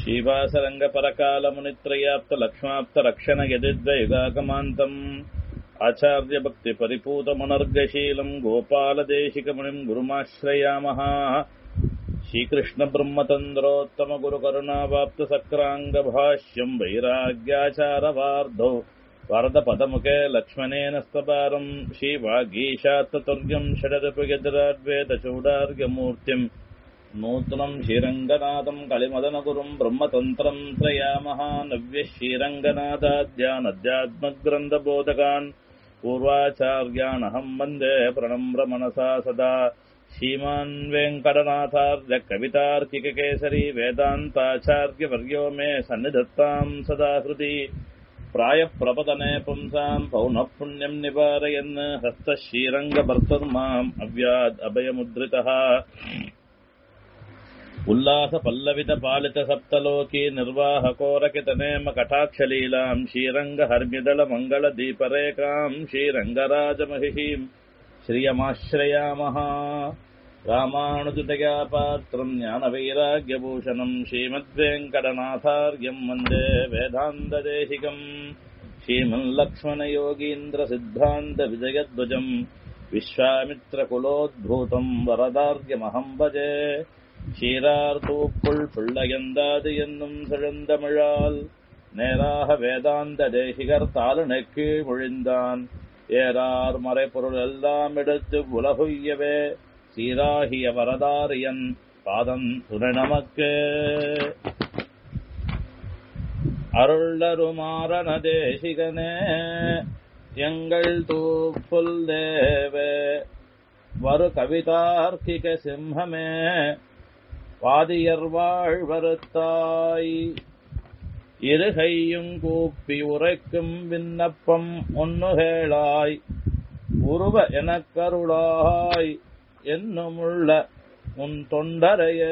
श्रीवासरङ्गपरकालमुनित्रयाप्तलक्ष्माप्तरक्षणयदिद्वयुगागमान्तम् आचार्यभक्तिपरिपूतमनर्गशीलम् गोपालदेशिकमुनिम् गुरुमाश्रयामः श्रीकृष्णब्रह्मतन्द्रोत्तमगुरुकरुणावाप्तसक्राङ्गभाष्यम् वैराग्याचारवार्धौ वरदपदमुखे लक्ष्मणेन स्तपारम् श्रीवागीशात्ततुर्यम् षडरुपयजराद्वेदचूडार्घ्यमूर्तिम् नूतनम् श्रीरङ्गनाथम् कलिमदनगुरुम् ब्रह्मतन्त्रम् त्रयामः नव्यः श्रीरङ्गनाथाद्यानध्यात्मग्रन्थबोधकान् पूर्वाचार्यानहम् वन्दे प्रणम्र मनसा सदा श्रीमान् वेङ्कटनाथार्य कवितार्किककेसरी वेदान्ताचार्यवर्यो मे सन्निधत्ताम् सदा हृदि प्रायप्रपतने पुंसाम् पौनः पुण्यम् निवारयन् हस्तः श्रीरङ्गभर्तुर्माम् अव्याद् अभयमुद्रितः उल्लासपल्लवितपालितसप्तलोकी निर्वाहकोरकितनेम कटाक्षलीलाम् श्रीरङ्गहर्म्यदलमङ्गलदीपरेखाम् श्रीरङ्गराजमहिषीम् श्रियमाश्रयामः रामानुजतया पात्रम् ज्ञानवैराग्यभूषणम् श्रीमद्वेङ्कटनाथार्यम् वन्दे वेदान्तदेशिकम् श्रीमल्लक्ष्मणयोगीन्द्रसिद्धान्तविजयध्वजम् विश्वामित्रकुलोद्भूतम् वरदार्यमहम् भजे சீரார்தூப்புள் பிள்ளையந்தாது என்னும் சிழந்தமிழால் நேராக வேதாந்த தேசிகர் தாளுனைக்கு மொழிந்தான் ஏறார் மறைப்பொருள் எல்லாம் எடுத்து உலகுய்யவே சீராகிய வரதாரியன் பாதம் துணை நமக்கு அருளருமாறன தேசிகனே எங்கள் தூப்புல் தேவே வரு கவிதார்க்கிக சிம்மமே வாதியர் வாழ்வருத்தாய் இருகையும் கூப்பி உரைக்கும் விண்ணப்பம் ஒன்னுகேளாய் உருவ எனக்கருளாய் என்னுமுள்ள உன் தொண்டரைய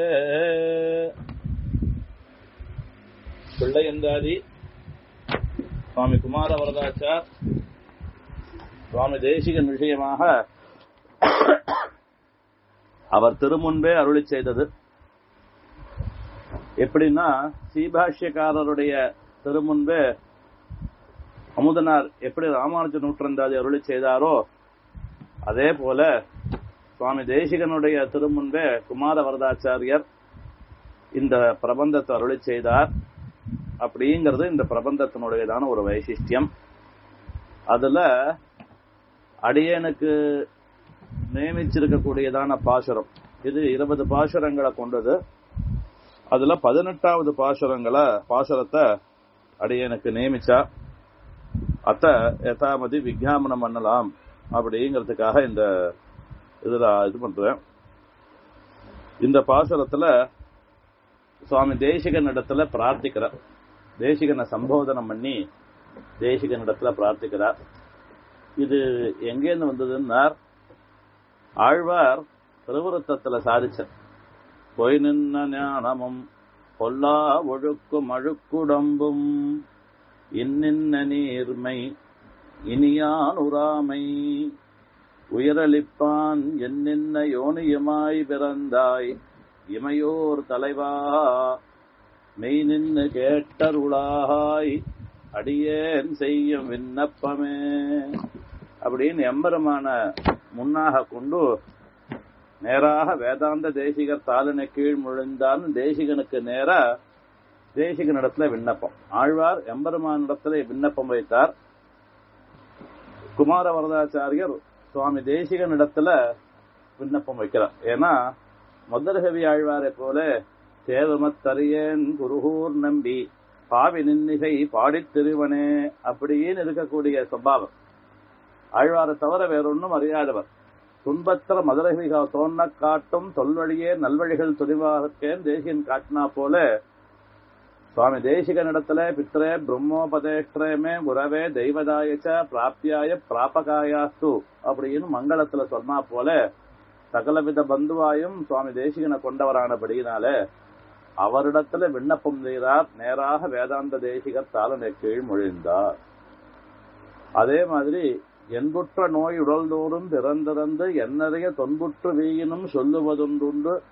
பிள்ளையந்தாதி சுவாமி குமார வரதாச்சார் சுவாமி தேசிகன் விஷயமாக அவர் திருமுன்பே அருளி செய்தது எப்படின்னா சீபாஷ்யக்காரருடைய திருமுன்பே அமுதனார் எப்படி ராமானுஜ நூற்றந்தாதி அருளி செய்தாரோ அதே போல சுவாமி தேசிகனுடைய திருமுன்பே குமார வரதாச்சாரியர் இந்த பிரபந்தத்தை அருளி செய்தார் அப்படிங்கிறது இந்த பிரபந்தத்தினுடையதான ஒரு வைசிஷ்டியம் அதுல அடியனுக்கு நியமிச்சிருக்கக்கூடியதான பாசுரம் இது இருபது பாசுரங்களை கொண்டது அதுல பதினெட்டாவது பாசுரங்களை பாசுரத்தை அடியனுக்கு நியமிச்சா அத்த யதாமதி விஜாபனம் பண்ணலாம் அப்படிங்கிறதுக்காக இந்த இதுல இது பண்றேன் இந்த பாசுரத்துல சுவாமி தேசிகன் இடத்துல பிரார்த்திக்கிறார் தேசிகனை சம்போதனம் பண்ணி தேசிகன் இடத்துல பிரார்த்திக்கிறார் இது எங்கேருந்து வந்ததுன்னார் ஆழ்வார் திருவுருத்தத்துல சாதிச்சார் பொய் நின்ன ஞானமும் பொல்லா ஒழுக்கும் அழுக்குடம்பும் இன்னின்ன நீர்மை இனியான் உராமை உயிரளிப்பான் என்னென்ன யோனியுமாய் பிறந்தாய் இமையோர் தலைவா மெய் நின்னு கேட்டருளாய் அடியேன் செய்யும் விண்ணப்பமே அப்படின்னு எம்பெருமான முன்னாக கொண்டு நேராக வேதாந்த தேசிகர் தாளினை கீழ் முழிந்தான் தேசிகனுக்கு நேரா தேசிகனிடத்துல விண்ணப்பம் ஆழ்வார் எம்பெருமானிடத்துல விண்ணப்பம் வைத்தார் குமார வரதாச்சாரியர் சுவாமி தேசிகனிடத்துல விண்ணப்பம் வைக்கிறார் ஏன்னா முதல்கவி ஆழ்வாரை போல தேவமத்தரியன் குருகூர் நம்பி பாவி நின்னிகை பாடித் திருவனே அப்படின்னு இருக்கக்கூடிய சுபாவம் ஆழ்வாரை தவிர வேறொன்னும் அறியாதவர் துன்பத்திர மதுரகிரிகா தோன்ன காட்டும் தொல்வழியே நல்வழிகள் துணிவாகத்தேன் தேசியன் காட்டினா போல சுவாமி தேசிகனிடத்துல பித்ரே பிரம்மோபதேஷ்டமே குரவே தெய்வதாயச்ச பிராப்தியாய பிராபகாயாஸ்து அப்படின்னு மங்களத்துல சொன்னா போல சகலவித பந்துவாயும் சுவாமி தேசிகனை கொண்டவரானபடியினால அவரிடத்துல விண்ணப்பம் செய்தார் நேராக வேதாந்த தேசிகர் தாளனை கீழ் மொழிந்தார் அதே மாதிரி என்புற்ற நோய் உடல்தோறும் திறந்திறந்து என்னறைய தொன்புற்று வீயினும் சொல்லுவதொன்றுண்டு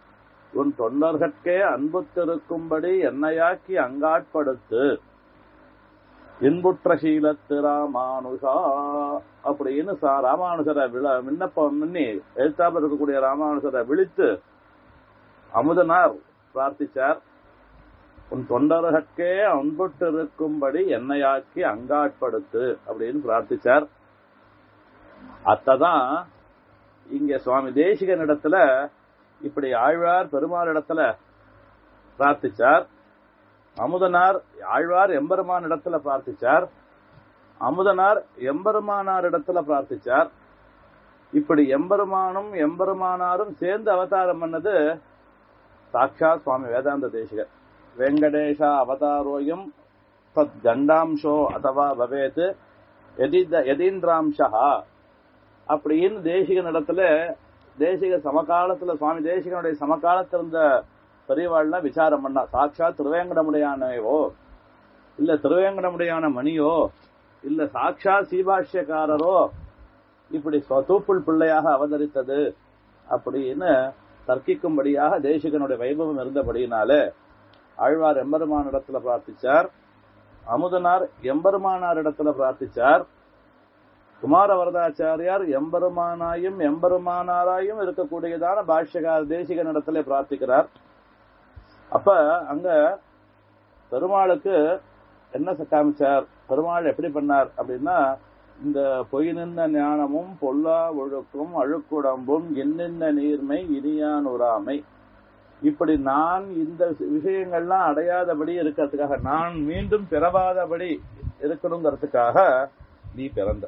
உன் தொண்டர்கட்கே அன்புத்திருக்கும்படி என்னையாக்கி அங்காட்படுத்து இன்புற்ற சீலத்து ராமானுஷா அப்படின்னு சா- ராமானுஜரை விழ விண்ணப்பம் பண்ணி எழுத்தாப்புல இருக்கக்கூடிய ராமானுஜரை விழித்து அமுதனார் பிரார்த்திச்சார் உன் தொண்டர்கட்கே அன்புட்டிருக்கும்படி என்னையாக்கி அங்காட்படுத்து அப்படின்னு பிரார்த்திச்சார் அத்ததான் இங்க சுவாமி தேசிகன் இடத்துல இப்படி ஆழ்வார் பெருமாள் இடத்துல பிரார்த்திச்சார் அமுதனார் ஆழ்வார் எம்பெருமான் இடத்துல பிரார்த்திச்சார் அமுதனார் எம்பெருமானார் இடத்துல பிரார்த்திச்சார் இப்படி எம்பெருமானும் எம்பெருமானாரும் சேர்ந்து அவதாரம் பண்ணது சாட்சாத் சுவாமி வேதாந்த தேசிகர் வெங்கடேஷ அவதாரோயம் தத் கண்டாம்சோ அதவா பவேத் எதித- எதீந்திராம்சா அப்படின்னு தேசிகன் இடத்துல தேசிக சமகாலத்துல சுவாமி தேசிகனுடைய சமகாலத்துல இருந்த பெரியவாள்லாம் விசாரம் பண்ணா சாட்சாத் திருவேங்கடமுடையானவோ இல்ல திருவேங்கடமுடையான மணியோ இல்ல சாட்சாத் சீபாஷ்யக்காரரோ இப்படி சொ- தூப்புள் பிள்ளையாக அவதரித்தது அப்படின்னு தர்க்கிக்கும்படியாக தேசிகனுடைய வைபவம் இருந்தபடியினாலே ஆழ்வார் எம்பெருமான் இடத்துல பிரார்த்திச்சார் அமுதனார் எம்பெருமானார் இடத்துல பிரார்த்திச்சார் குமார வரதாச்சாரியார் எம்பெருமானாயும் எம்பெருமானாராயும் இருக்கக்கூடியதான பாஷ்யகார தேசிகன் இடத்துல பிரார்த்திக்கிறார் அப்ப அங்க பெருமாளுக்கு என்ன ச- காமிச்சார் பெருமாள் எப்படி பண்ணார் அப்படின்னா இந்த பொய் நின்ன ஞானமும் பொல்லா ஒழுக்கும் அழுக்குடம்பும் என்னென்ன நீர்மை இனியான் உறாமை இப்படி நான் இந்த விஷயங்கள்லாம் அடையாதபடி இருக்கிறதுக்காக நான் மீண்டும் பிறவாதபடி இருக்கணுங்கிறதுக்காக நீ பிறந்த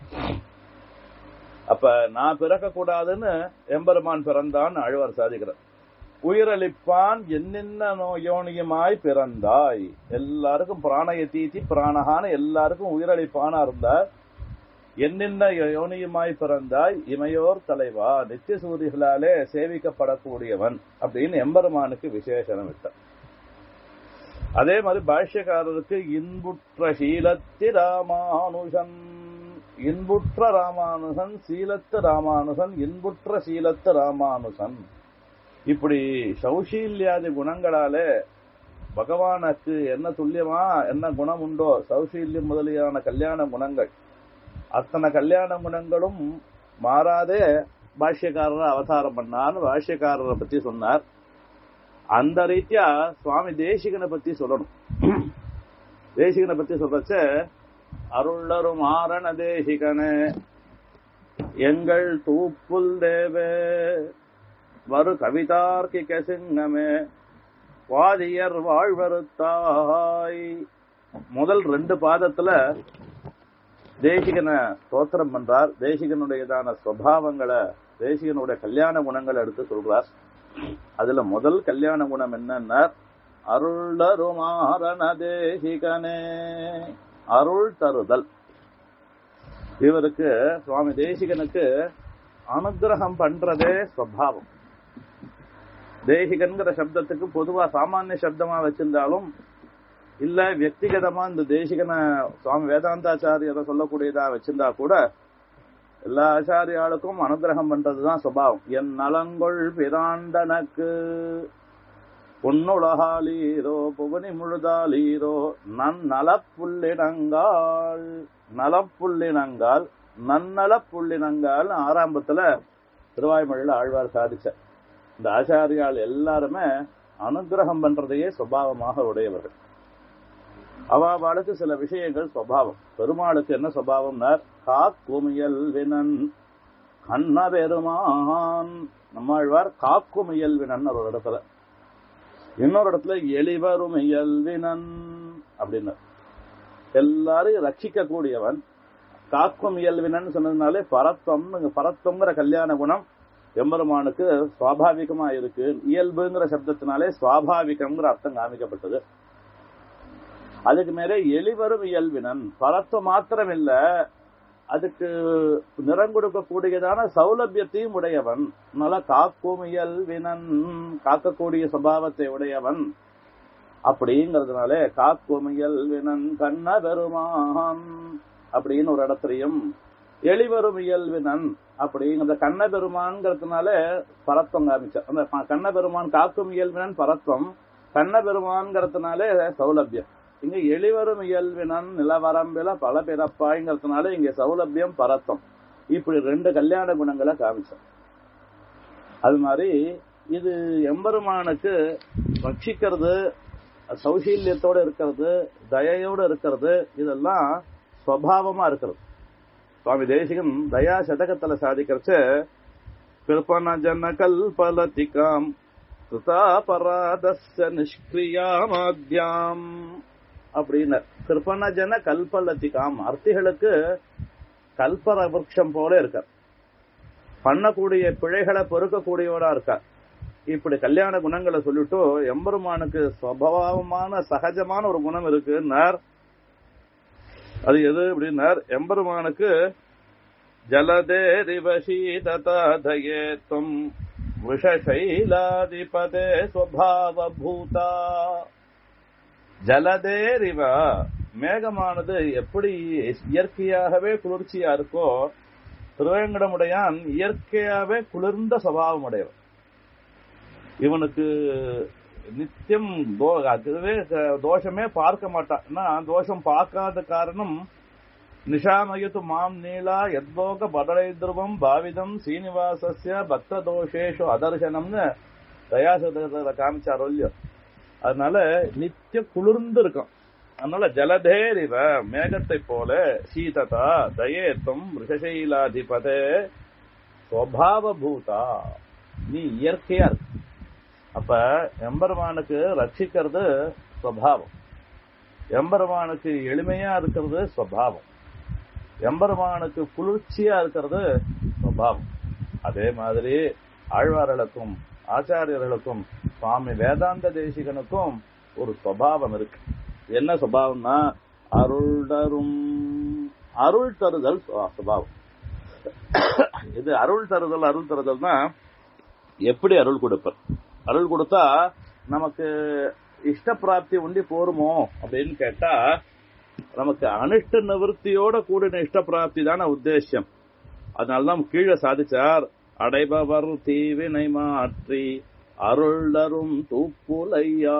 அப்ப நான் பிறக்க கூடாதுன்னு எம்பெருமான் பிறந்தான் அழுவர் சாதிக்கிறார் உயிரளிப்பான் என்னென்ன நோயோனியுமாய் பிறந்தாய் எல்லாருக்கும் பிராணய தீதி பிராணகான எல்லாருக்கும் உயிரளிப்பானா இருந்தார் என்னென்ன யோனியுமாய் பிறந்தாய் இமையோர் தலைவா நித்திய சூரிகளாலே சேவிக்கப்படக்கூடியவன் அப்படின்னு எம்பெருமானுக்கு விசேஷனம் விட்டார் அதே மாதிரி பாஷ்யக்காரருக்கு இன்புற்ற சீலத்தி ராமானுஜன் இன்புற்ற ராமானுஜன் சீலத்து ராமானுஜன் இன்புற்ற சீலத்து ராமானுஜன் இப்படி சௌசீல்யாதி குணங்களாலே பகவானுக்கு என்ன துல்லியமா என்ன குணம் உண்டோ சௌசீல்யம் முதலியான கல்யாண குணங்கள் அத்தனை கல்யாண குணங்களும் மாறாதே பாஷ்யக்காரர் அவதாரம் பண்ணான்னு பாஷ்யக்காரரை பத்தி சொன்னார் அந்த ரீதியா சுவாமி தேசிகனை பத்தி சொல்லணும் தேசிகனை பத்தி சொல்றச்ச அருளரும் ஆரண தேசிகனே எங்கள் தூப்புல் தேவே வரு கவிதார்க்கிக சிங்கமே வாதியர் வாழ்வருத்தாய் முதல் ரெண்டு பாதத்துல தேசிகனை ஸ்தோத்திரம் பண்றார் தேசிகனுடையதான சுவாவங்களை தேசிகனுடைய கல்யாண குணங்களை எடுத்து சொல்றார் அதுல முதல் கல்யாண குணம் என்னன்னா அருளருமாரண தேசிகனே அருள் தருதல் இவருக்கு சுவாமி தேசிகனுக்கு அனுகிரகம் பண்றதே ஸ்வபாவம் தேசிகன்கிற சப்தத்துக்கு பொதுவா சாமானிய சப்தமா வச்சிருந்தாலும் இல்ல வியக்திகதமா இந்த தேசிகனை சுவாமி வேதாந்தாச்சாரியரை சொல்லக்கூடியதா வச்சிருந்தா கூட எல்லா ஆச்சாரியாளுக்கும் அனுகிரகம் பண்றதுதான் சுபாவம் என் நலங்கொள் பிராண்டனக்கு பொன்னுலகாலீரோ புவனி முழுதாலீரோ நன் நலப்புள்ளினங்கால் நலப்புள்ளினங்கால் நன்னல புள்ளினங்கால் ஆரம்பத்துல திருவாய்மொழியில ஆழ்வார் சாதிச்ச இந்த ஆச்சாரியால் எல்லாருமே அனுகிரகம் பண்றதையே சுபாவமாக உடையவர்கள் அவாவாளுக்கு சில விஷயங்கள் சுவாவம் பெருமாளுக்கு என்ன சுவாவம்னா காக்குமியல் வினன் கண்ண பெருமான் நம்மாழ்வார் காக்குமியல் வினன் ஒரு இடத்துல இன்னொரு இடத்துல எளிவரும் இயல்வினன் அப்படின்னு எல்லாரையும் ரட்சிக்க கூடியவன் காக்கும் இயல்வினன் சொன்னதுனாலே பரத்வம் பரத்வங்கிற கல்யாண குணம் எம்பெருமானுக்கு சுவாபாவிகமா இருக்கு இயல்புங்கிற சப்தத்தினாலே சுவாபாவிகம்ங்கிற அர்த்தம் காமிக்கப்பட்டது அதுக்கு மேலே எளிவரும் இயல்பினன் பரத்துவம் மாத்திரம் இல்ல அதுக்கு நிறம் கொடுக்கக்கூடியதான சௌலபியத்தையும் உடையவன் நல்ல காக்கும் இயல்வினன் காக்கக்கூடிய சுபாவத்தை உடையவன் அப்படிங்கறதுனாலே காக்கும் இயல்வினன் கண்ண பெருமான் அப்படின்னு ஒரு இடத்துலையும் எளிவரும் இயல்வினன் அப்படிங்கிற கண்ண பெருமான்ங்கிறதுனால பரத்வம் காமிச்சார் அந்த ப- கண்ண பெருமான் காக்கும் இயல்பினன் பரத்வம் கண்ண பெருமான்ங்கிறதுனாலே சௌலபியம் இங்க எளிவரும் இயல்பினன் நிலவரம்பில பல பிறப்பாய்ங்கிறதுனால இங்க சௌலபியம் பரத்வம் இப்படி ரெண்டு கல்யாண குணங்களை காமிச்சார் அது மாதிரி இது எம்பெருமானுக்கு ரட்சிக்கிறது சௌசீல்யத்தோட இருக்கிறது தயையோட இருக்கிறது இதெல்லாம் ஸ்வபாவமா இருக்கிறது சுவாமி தேசிகன் தயா சதகத்துல சாதிக்கிறச்ச கிருப்பண ஜன கல்பலதிகாம் கிருதா பராதஸ்ய நிஷ்கிரியாமாத்யாம் அப்படின்னு கிருப்பண ஜன கல்பலதிகாம் அர்த்திகளுக்கு கல்பர விருட்சம் போல இருக்கார் பண்ணக்கூடிய பிழைகளை பொறுக்கக்கூடியவரா இருக்கார் இப்படி கல்யாண குணங்களை சொல்லிட்டு எம்பெருமானுக்கு சுவாவமான சகஜமான ஒரு குணம் இருக்குன்னார் அது எது அப்படின்னார் எம்பெருமானுக்கு ஜலதேரிவசீததாதயேத்தும் விஷசைலாதிபதே ஸ்வபாவபூதா ஜலதேரிவ மேகமானது எப்படி இயற்கையாகவே குளிர்ச்சியா இருக்கோ திருவேங்கடமுடையான் இயற்கையாவே குளிர்ந்த சுபாவம் உடையவர் இவனுக்கு நித்தியம் தோ- அதுவே க- தோஷமே பார்க்க மாட்டான் ஏன்னா தோஷம் பார்க்காத காரணம் நிஷாமயத்து மாம் நீலா எத்லோக பதலை துருவம் பாவிதம் சீனிவாசஸ்ய பக்த தோஷேஷு அதர்சனம்னு தயாசதர காமிச்சாரோ இல்லையோ அதனால நித்திய குளிர்ந்து இருக்கும் அதனால ஜலதேரிவ மேகத்தை போல சீததா தயேத்தும் ரிஷசைலாதிபதே ஸ்வபாவபூதா நீ இயற்கையா இருக்கு அப்ப எம்பெருமானுக்கு ரட்சிக்கிறது ஸ்வபாவம் எம்பெருமானுக்கு எளிமையா இருக்கிறது ஸ்வபாவம் எம்பெருமானுக்கு குளிர்ச்சியா இருக்கிறது ஸ்வபாவம் அதே மாதிரி ஆழ்வார்களுக்கும் ஆச்சாரியர்களுக்கும் சுவாமி வேதாந்த தேசிகனுக்கும் ஒரு சுவாவம் இருக்கு என்ன சுபாவம்னா அருள் தரும் அருள் தருதல் சுவா- சுபாவம் இது அருள் தருதல் அருள் தருதல்னா எப்படி அருள் கொடுப்பார் அருள் கொடுத்தா நமக்கு இஷ்ட பிராப்தி உண்டி போருமோ அப்படின்னு கேட்டா நமக்கு அனிஷ்ட நிவர்த்தியோட கூடின இஷ்ட பிராப்தி தான உத்தேசியம் அதனாலதான் கீழே சாதிச்சார் அடைபவர் தீவினை மாற்றி அருள் தரும் தூப்புலையா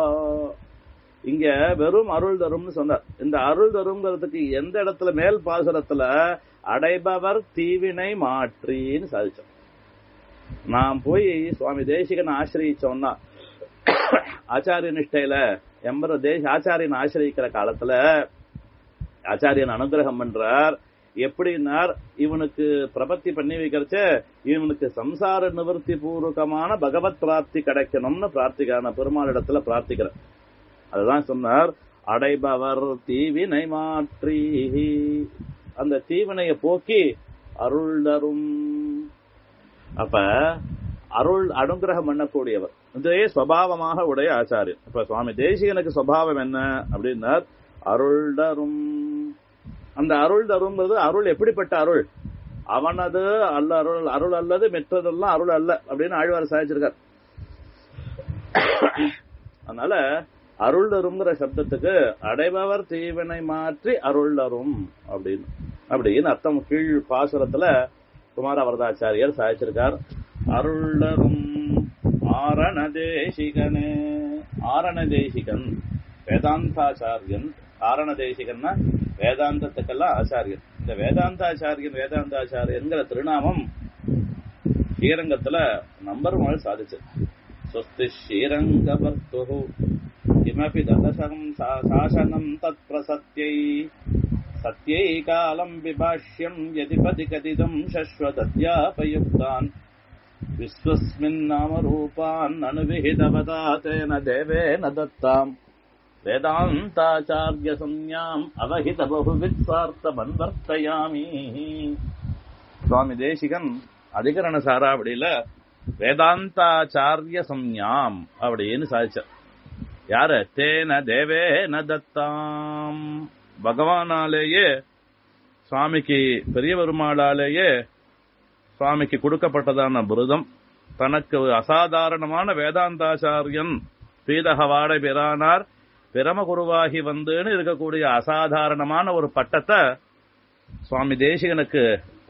இங்க வெறும் அருள் தரும்னு சொன்னார் இந்த அருள் தரும்ங்கிறதுக்கு எந்த இடத்துல மேல் பாசுரத்துல அடைபவர் தீவினை மாற்றின்னு சாதிச்சோம் நான் போய் சுவாமி தேசிகன் ஆசிரியச்சோம்னா ஆச்சாரிய நிஷ்டையில எம்பர தேச ஆச்சாரியன் ஆசிரியிக்கிற காலத்துல ஆச்சாரியன் அனுகிரகம் பண்றார் எப்படின்னார் இவனுக்கு பிரபத்தி பண்ணி வைக்கிறச்ச இவனுக்கு சம்சார நிவர்த்தி பூர்வகமான பகவத் பிராப்தி கிடைக்கணும்னு பிரார்த்திக்கான பெருமாளிடத்துல பிரார்த்திக்கிறார் அதுதான் சொன்னார் அடைபவர் தீவினை மாற்றி அந்த தீவினையை போக்கி அருள் தரும் அப்ப அருள் அனுகிரகம் பண்ணக்கூடியவர் இதே சுவாவமாக உடைய ஆச்சாரியன் இப்ப சுவாமி தேசிகனுக்கு சுவாவம் என்ன அப்படின்னார் அருள் தரும் அந்த அருள் தரும்ன்றது அருள் எப்படிப்பட்ட அருள் அவனது அல்ல அருள் அருள் அல்லது மெற்றதெல்லாம் அருள் அல்ல அப்படின்னு ஆழ்வார் சாதிச்சிருக்கார் அதனால அருள் தருங்கிற சப்தத்துக்கு அடைபவர் தீவினை மாற்றி அருள் தரும் அப்படின்னு அப்படின்னு அர்த்தம் கீழ் பாசுரத்துல குமார வரதாச்சாரியர் சாதிச்சிருக்கார் அருளரும் ஆரண தேசிகனே ஆரண தேசிகன் வேதாந்தாச்சாரியன் ஆரண தேசிகன்னா வேதாந்தத்துக்கெல்லாம் ஆச்சாரியன் இந்த வேதாந்தாச்சாரியன் வேதாந்தாச்சாரியன்கிற திருநாமம் ஸ்ரீரங்கத்துல நம்பர் ஒன் சாதிச்சு ஸ்வஸ்தி ஸ்ரீரங்க பர்த்து கிமபி ததசகம் சா- சாசனம் தத் பிரசத்யை சத்யை காலம் விபாஷ்யம் யதிபதி கதிதம் சஸ்வதத்யாபயுக்தான் விஸ்வஸ்மின் நாம ரூபான் அனுவிஹிதவதா தேன தேவேன தத்தாம் வேதாந்தாச்சாரிய சந்யாம் அவஹித பகுவித் சார்த்தமன்வர்த்தயாமி சுவாமி தேசிகன் அதிகரண சாராவடியில வேதாந்தாச்சாரிய சம்யாம் அப்படின்னு சாதிச்சார் யாரு தேன தேவேன தத்தாம் பகவானாலேயே சுவாமிக்கு பெரிய பெருமாளாலேயே சுவாமிக்கு கொடுக்கப்பட்டதான விருதம் தனக்கு அசாதாரணமான வேதாந்தாச்சாரியன் பீதகவாட பிரானார் பிரமகுருவாகி வந்துன்னு இருக்கக்கூடிய அசாதாரணமான ஒரு பட்டத்தை சுவாமி தேசிகனுக்கு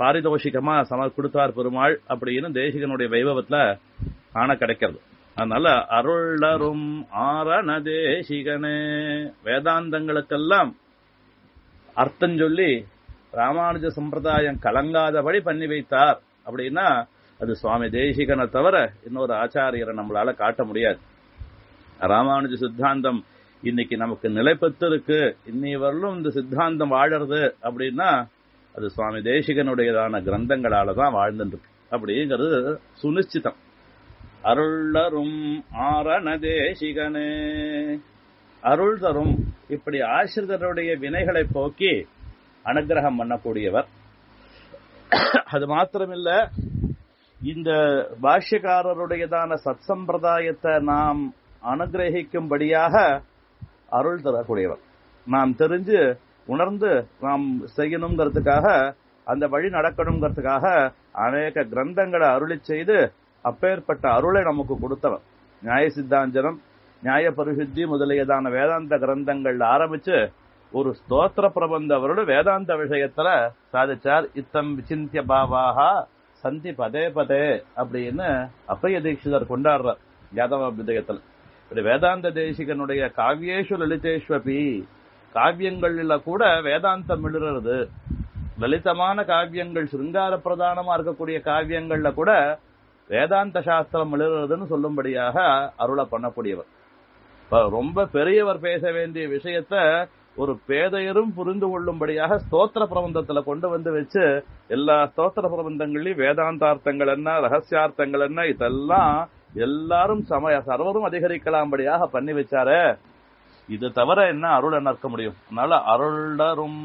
பாரிதோஷிகமா சம கொடுத்தார் பெருமாள் அப்படின்னு தேசிகனுடைய வைபவத்துல காண கிடைக்கிறது அதனால அருளரும் ஆரண தேசிகனே வேதாந்தங்களுக்கெல்லாம் அர்த்தம் சொல்லி ராமானுஜ சம்பிரதாயம் கலங்காதபடி பண்ணி வைத்தார் அப்படின்னா அது சுவாமி தேசிகனை தவிர இன்னொரு ஆச்சாரியரை நம்மளால காட்ட முடியாது ராமானுஜ சித்தாந்தம் இன்னைக்கு நமக்கு நிலைப்பத்து இருக்கு இன்னி வரலும் இந்த சித்தாந்தம் வாழறது அப்படின்னா அது சுவாமி தேசிகனுடையதான கிரந்தங்களால தான் வாழ்ந்துட்டு இருக்கு அப்படிங்கிறது சுனிச்சிதம் அருளரும் ஆரண தேசிகனே அருள் தரும் இப்படி ஆசிரியருடைய வினைகளை போக்கி அனுகிரகம் பண்ணக்கூடியவர் அது மாத்திரமில்ல இந்த பாஷ்யக்காரருடையதான சத் சம்பிரதாயத்தை நாம் அனுகிரகிக்கும்படியாக அருள் தரக்கூடியவர் நாம் தெரிஞ்சு உணர்ந்து நாம் செய்யணுங்கிறதுக்காக அந்த வழி நடக்கணுங்கிறதுக்காக அநேக கிரந்தங்களை அருளி செய்து அப்பேற்பட்ட அருளை நமக்கு கொடுத்தவர் நியாய சித்தாஞ்சனம் நியாய பரிசுத்தி முதலியதான வேதாந்த கிரந்தங்கள்ல ஆரம்பிச்சு ஒரு ஸ்தோத்திர பிரபந்தவரோட வேதாந்த விஷயத்துல சாதிச்சார் இத்தம் விசிந்திய பாவாக சந்தி பதே பதே அப்படின்னு அப்பைய தீட்சிதர் கொண்டாடுறார் யாதவ விதயத்துல இப்படி வேதாந்த தேசிகனுடைய காவியேஷு லலிதேஸ்வபி காவியங்கள்ல கூட வேதாந்தம் விழுறது லலிதமான காவியங்கள் சிருங்கார பிரதானமா இருக்கக்கூடிய காவியங்கள்ல கூட வேதாந்த சாஸ்திரம் எழுதுறதுன்னு சொல்லும்படியாக அருளை பண்ணக்கூடியவர் ரொம்ப பெரியவர் பேச வேண்டிய விஷயத்த ஒரு பேதையரும் புரிந்து கொள்ளும்படியாக ஸ்தோத்திர பிரபந்தத்துல கொண்டு வந்து வச்சு எல்லா ஸ்தோத்திர பிரபந்தங்களையும் வேதாந்தார்த்தங்கள் என்ன ரகசியார்த்தங்கள் என்ன இதெல்லாம் எல்லாரும் சமய சர்வரும் அதிகரிக்கலாம்படியாக பண்ணி வச்சாரு இது தவிர என்ன அருள் நற்க முடியும் அதனால அருள்டரும்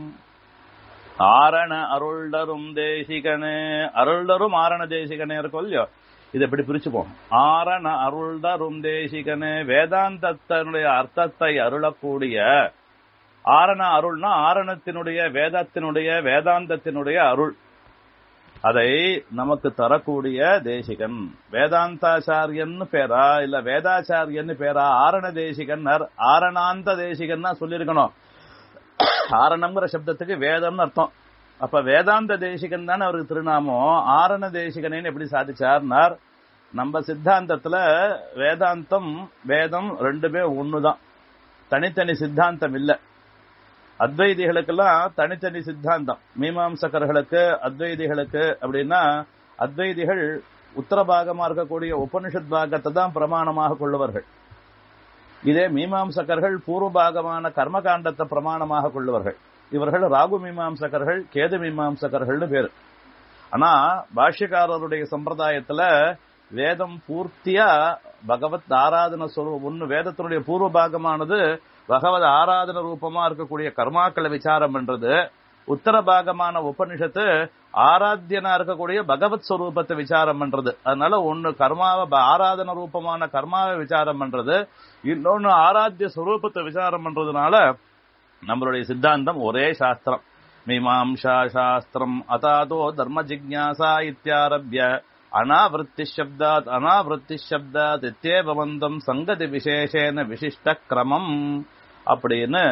ஆரண அருள்டரும் தேசிகனே அருள்டரும் ஆரண தேசிகனே இருக்கும் இல்லையோ இதை எப்படி பிரிச்சுப்போம் ஆரண அருள்டரும் தேசிகனே வேதாந்தத்தினுடைய அர்த்தத்தை அருளக்கூடிய ஆரண அருள்னா ஆரணத்தினுடைய வேதத்தினுடைய வேதாந்தத்தினுடைய அருள் அதை நமக்கு தரக்கூடிய தேசிகன் வேதாந்தாச்சாரியன் பேரா இல்ல வேதாச்சாரியன் பேரா ஆரண தேசிகன் ஆரணாந்த தேசிகன் சொல்லியிருக்கணும் ஆரணம்ங்கிற சப்தத்துக்கு வேதம்னு அர்த்தம் அப்ப வேதாந்த தேசிகன் தானே அவருக்கு திருநாமம் ஆரண தேசிகனேன்னு எப்படி சாதிச்சார்னார் நம்ம சித்தாந்தத்துல வேதாந்தம் வேதம் ரெண்டுமே ஒண்ணுதான் தனித்தனி சித்தாந்தம் இல்ல அத்வைதிகளுக்கெல்லாம் தனித்தனி சித்தாந்தம் மீமாம்சகர்களுக்கு அத்வைதிகளுக்கு அப்படின்னா அத்வைதிகள் உத்தரபாகமா இருக்கக்கூடிய உபனிஷத் பாகத்தை தான் பிரமாணமாக கொள்ளுவார்கள் இதே மீமாம்சகர்கள் பூர்வபாகமான கர்மகாண்டத்தை பிரமாணமாக கொள்ளுவார்கள் இவர்கள் ராகு மீமாம்சகர்கள் கேது மீமாம்சகர்கள்னு பேரு ஆனா பாஷ்யக்காரருடைய சம்பிரதாயத்துல வேதம் பூர்த்தியா பகவத் ஆராதன சொல்வம் ஒன்னு வேதத்தினுடைய பூர்வ பாகமானது பகவத் ஆராதன ரூபமா இருக்கக்கூடிய கர்மாக்களை விசாரம் பண்றது உத்தர பாகமான உபனிஷத்து ஆராத்தியனா இருக்கக்கூடிய பகவத் ஸ்வரூபத்தை விசாரம் பண்றது அதனால ஒன்னு கர்மாவை ஆராதன ரூபமான கர்மாவை விசாரம் பண்றது இன்னொன்னு ஆராத்திய ஸ்வரூபத்தை விசாரம் பண்றதுனால நம்மளுடைய சித்தாந்தம் ஒரே சாஸ்திரம் மீமாம்சா சாஸ்திரம் அதாதோ தர்ம ஜிக்யாசா இத்தியாரபிய அனாவிருத்தி சப்தாத் அனாவிருத்தி சப்தாத் இத்தியேபவந்தம் சங்கதி விசேஷேன விசிஷ்ட கிரமம் அப்படின்னு